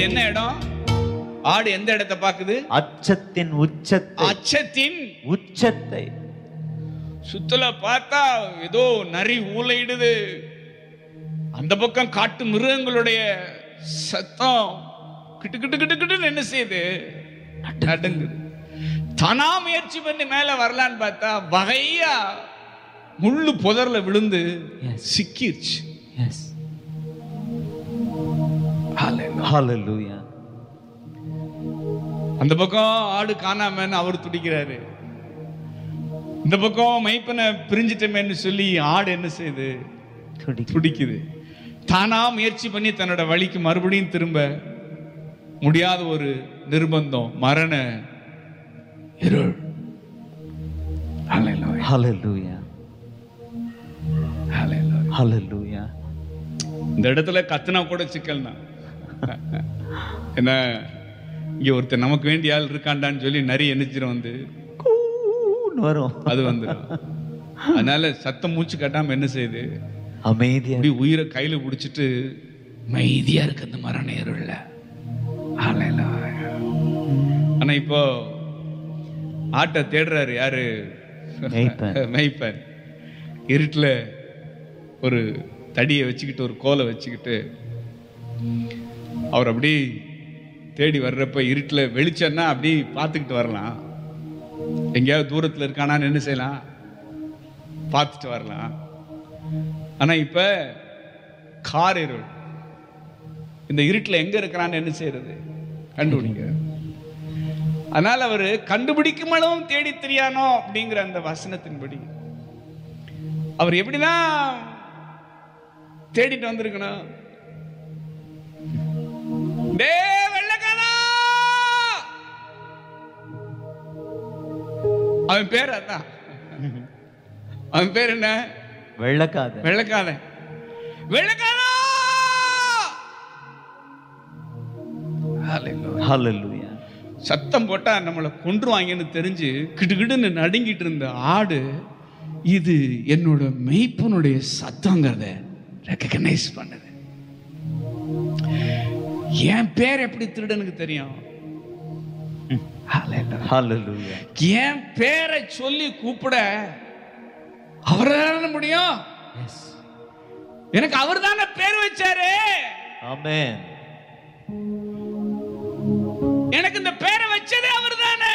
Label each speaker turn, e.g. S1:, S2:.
S1: என்ன இடம் ஆடு எந்த இடத்தை பாக்குது
S2: அச்சத்தின் உச்சத்தை
S1: அச்சத்தின்
S2: உச்சத்தை
S1: சுத்தல பார்த்தா ஏதோ நரி ஊளையிடுது அந்த பக்கம் காட்டு மிருகங்களுடைய சத்தம் கிட்டு கிட்டு கிட்டு கிட்டுன்னு என்ன செய்யுது நடுங்குது தானா முயற்சி பண்ணி மேல வரலான்னு பார்த்தா வகையா முள்ளு புதர்ல விழுந்து
S2: Yes.
S1: சிக்கிருச்சு
S2: எஸ் ஹalleluya
S1: அந்த பக்கம் ஆடு காணாமன்னு அவர் துடிக்கிறாரு இந்த பக்கம் மைப்பனை பிரிஞ்சிட்டமேன்னு சொல்லி ஆடு என்ன செய்யுது
S2: துடி
S1: துடிக்குது தானா முயற்சி பண்ணி தன்னோட வழிக்கு மறுபடியும் திரும்ப முடியாத ஒரு நிர்பந்தம் மரண இருள் Hallelujah.
S2: ஹalleluya
S1: Hallelujah.
S2: ஹalleluya
S1: இந்த இடத்துல கத்துனா கூட சிக்கல் தான் என்ன இங்க ஒருத்தர் நமக்கு வேண்டிய ஆள் இருக்காண்டான்னு சொல்லி நிறைய எண்ணிச்சிரும் வந்து
S2: கூன்னு வரும்
S1: அது வந்துடும் அதனால சத்தம் மூச்சு கட்டாம என்ன செய்யுது
S2: அமைதியா
S1: அப்படி உயிரை கையில பிடிச்சிட்டு மைதியா இருக்கு அந்த மரண இருள்ல Hallelujah. ஆனா இப்போ ஆட்டை தேடுறாரு யாரு
S2: மேய்ப்பன்.
S1: மெய்ப்பன் இருட்டுல ஒரு தடியை வச்சுக்கிட்டு ஒரு கோலை வச்சுக்கிட்டு அவர் அப்படி தேடி வர்றப்ப இருட்டுல வெளிச்சம்னா அப்படி பார்த்துக்கிட்டு வரலாம் எங்கேயாவது தூரத்துல இருக்கானான்னு என்ன செய்யலாம் பார்த்துட்டு வரலாம் ஆனா இப்ப கார் இருள் இந்த இருட்டுல எங்க இருக்கிறான்னு என்ன செய்யறது கண்டுபிடிங்க அதனால அவர் கண்டுபிடிக்கும் அளவும் தேடி தெரியானோ அப்படிங்கிற அந்த வசனத்தின்படி அவர் எப்படிதான் தேடிட்டு வந்திருக்கணும் டேய் வெள்ளைக்காரா! அவன் பேர் அதான் அவன் பேர் என்ன
S2: வெள்ளக்காத
S1: வெள்ளக்காரன் வெள்ளக்காரா Hallelujah.
S2: ஹalleluya
S1: சத்தம் போட்டா நம்மளை கொன்றுவாங்கன்னு தெரிஞ்சு கிடுகிடுன்னு நடுங்கிட்டு இருந்த ஆடு இது என்னோட மெய்ப்பனுடைய சத்தங்கிறத ரெக்கக்னைஸ் பண்ணுது என் பேர் எப்படி திருடனுக்கு தெரியும் Hallelujah.
S2: ஹalleluya
S1: என் பேரை சொல்லி கூப்பிட அவரால முடியும்
S2: எஸ்
S1: எனக்கு அவர் தானே பேர் வச்சாரு
S2: ஆமென்
S1: எனக்கு இந்த பேரை வச்சதே அவர் தானே